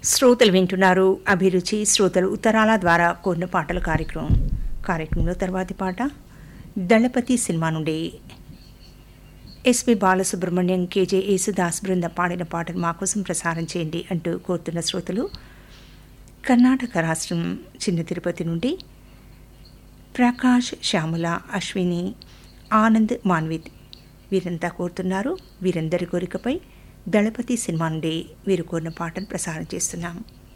శ్రోతలు వింటున్నారు అభిరుచి శ్రోతలు ఉత్తరాల ద్వారా కోరిన పాటల కార్యక్రమం కార్యక్రమంలో తర్వాతి పాట దళపతి సినిమా నుండి ఎస్పి బాలసుబ్రహ్మణ్యం కేజే యేసుదాస్ బృంద పాడిన పాటను మా కోసం ప్రసారం చేయండి అంటూ కోరుతున్న శ్రోతలు కర్ణాటక రాష్ట్రం చిన్న తిరుపతి నుండి ప్రకాష్ శ్యామల అశ్విని ఆనంద్ మాన్విత్ వీరంతా కోరుతున్నారు వీరందరి కోరికపై దళపతి సినిమా నుండి వీరు కోరిన పాటను ప్రసారం చేస్తున్నాం